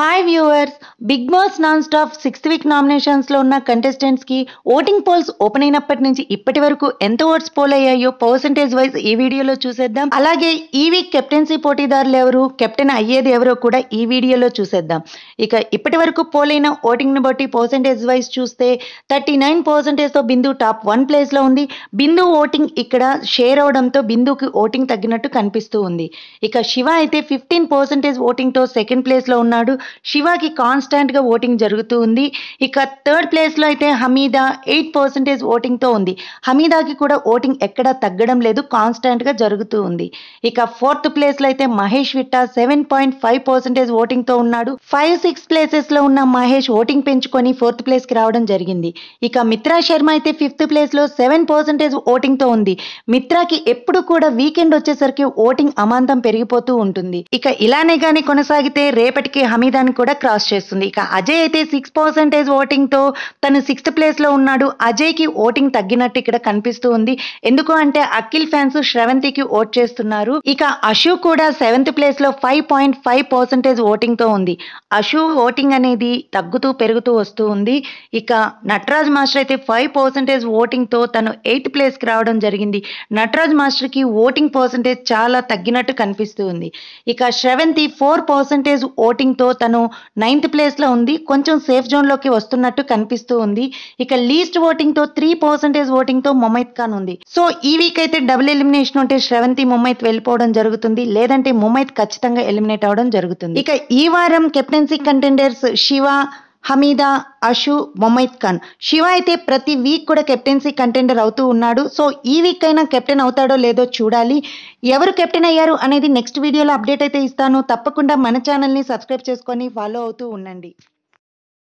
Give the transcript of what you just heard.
hi viewers Big Boss non stop sixth week నామినేషన్స్లో ఉన్న కంటెస్టెంట్స్కి ఓటింగ్ పోల్స్ ఓపెన్ అయినప్పటి నుంచి ఇప్పటి వరకు ఎంత ఓట్స్ పోల్ అయ్యాయో పర్సంటేజ్ వైజ్ ఈ వీడియోలో చూసేద్దాం అలాగే ఈ వీక్ కెప్టెన్సీ పోటీదారులు ఎవరు కెప్టెన్ అయ్యేది ఎవరో కూడా ఈ వీడియోలో చూసేద్దాం ఇక ఇప్పటి వరకు పోల్ అయిన ఓటింగ్ని బట్టి పర్సంటేజ్ వైజ్ చూస్తే థర్టీ నైన్ పర్సెంటేజ్తో బిందు టాప్ వన్ ప్లేస్లో ఉంది బిందు ఓటింగ్ ఇక్కడ షేర్ అవడంతో బిందుకి ఓటింగ్ తగ్గినట్టు కనిపిస్తూ ఉంది ఇక శివ అయితే ఫిఫ్టీన్ పర్సెంటేజ్ ఓటింగ్తో సెకండ్ ప్లేస్లో ఉన్నాడు శివకి కాన్స్టాంట్గా ఓటింగ్ జరుగుతూ ఉంది ఇక థర్డ్ ప్లేస్లో అయితే హమీదా ఎయిట్ పర్సెంటేజ్ ఓటింగ్తో ఉంది హమీదాకి కూడా ఓటింగ్ ఎక్కడా తగ్గడం లేదు కాన్స్టాంట్గా జరుగుతూ ఉంది ఇక ఫోర్త్ ప్లేస్లో అయితే Mahesh Vitta seven point five percentage ఓటింగ్తో ఉన్నాడు ఫైవ్ సిక్స్ ప్లేసెస్లో ఉన్న మహేష్ ఓటింగ్ పెంచుకొని ఫోర్త్ ప్లేస్కి రావడం జరిగింది ఇక మిత్రా శర్మ అయితే ఫిఫ్త్ ప్లేస్లో సెవెన్ పర్సెంటేజ్ ఓటింగ్తో ఉంది మిత్రాకి ఎప్పుడు కూడా వీకెండ్ వచ్చేసరికి ఓటింగ్ అమాంతం పెరిగిపోతూ ఉంటుంది ఇక ఇలానే కానీ కొనసాగితే రేపటికి హమీదాని కూడా క్రాస్ చేస్తుంది ఇక అజయ్ అయితే సిక్స్ పర్సెంటేజ్ ఓటింగ్తో తను సిక్స్త్ ప్లేస్లో ఉన్నాడు అజయ్కి ఓటింగ్ తగ్గినట్టు ఇక్కడ కనిపిస్తూ ఉంది ఎందుకు అంటే అఖిల్ ఫ్యాన్స్ శ్రవంతికి ఓట్ చేస్తున్నారు ఇక అశు కూడా సెవెంత్ ప్లేస్లో ఫైవ్ పాయింట్ ఫైవ్ పర్సెంటేజ్ ఓటింగ్తో ఉంది అశు ఓటింగ్ అనేది తగ్గుతూ పెరుగుతూ వస్తూ ఉంది ఇక నటరాజ్ మాస్టర్ అయితే ఫైవ్ పర్సెంటేజ్ ఓటింగ్తో తను ఎయిత్ ప్లేస్కి రావడం జరిగింది నటరాజ్ మాస్టర్కి ఓటింగ్ పర్సెంటేజ్ చాలా తగ్గినట్టు కనిపిస్తూ ఉంది ఇక శ్రవంతి ఫోర్ పర్సెంటేజ్ ఓటింగ్తో తను నైన్త్ ప్లేస్లో ఉంది కొంచెం సేఫ్ జోన్లోకి వస్తున్నట్టు కనిపిస్తూ ఉంది ఇక లీస్ట్ ఓటింగ్తో త్రీ పర్సెంటేజ్ ఓటింగ్తో మొమైత్ ఖాన్ ఉంది సో ఈ వీక్ అయితే డబుల్ ఎలిమినేషన్ ఉంటే శ్రవంతి మొమైత్ వెళ్ళిపోవడం జరుగుతుంది లేదంటే మొమైత్ ఖచ్చితంగా ఎలిమినేట్ అవడం జరుగుతుంది ఇక ఈ వారం కెప్టెన్సీ కంటెండర్స్ శివ హమీదా అషు మొమైత్ ఖాన్ శివ అయితే ప్రతి వీక్ కూడా కెప్టెన్సీ కంటెండర్ అవుతూ ఉన్నాడు సో ఈ వీక్ అయినా కెప్టెన్ అవుతాడో లేదో చూడాలి ఎవరు కెప్టెన్ అయ్యారు అనేది నెక్స్ట్ వీడియోలో అప్డేట్ అయితే ఇస్తాను తప్పకుండా మన ఛానల్ని సబ్స్క్రైబ్ చేసుకొని ఫాలో అవుతూ ఉండండి